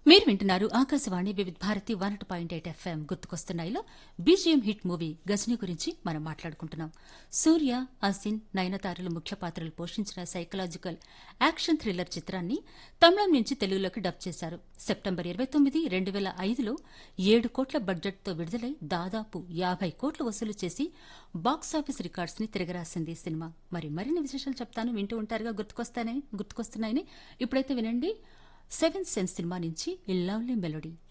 మీరు వింటున్నారు Akashvani Vividh Bharati one point eight FM గుర్తుకొస్తున్నాయిలో బీజిఎం హిట్ మూవీ గజని గురించి మనం మాట్లాడుకుంటున్నాం సూర్య అసిన్ నయనతారలు ముఖ్య పాత్రలు పోషించిన సైకలాజికల్ యాక్షన్ థ్రిల్లర్ చిత్రాన్ని తమిళం నుంచి తెలుగులోకి డబ్ చేశారు సెప్టెంబర్ ఇరవై తొమ్మిది రెండు వేల ఐదులో ఏడు కోట్ల బడ్జెట్తో విడుదలై దాదాపు యాభై కోట్లు వసూలు చేసి బాక్సాఫీస్ రికార్డ్స్ ని తిరగరాసింది ఈ సినిమా మరి మరిన్ని విశేషాలు చెప్తాను వింటూ ఉంటారుగా గుర్తుకొస్తానని గుర్తుకొస్తున్నాయని ఇప్పుడైతే వినండి సెవెన్ సెన్స్ సినిమా నుంచి ఈ లవ్లీ మెలోడీ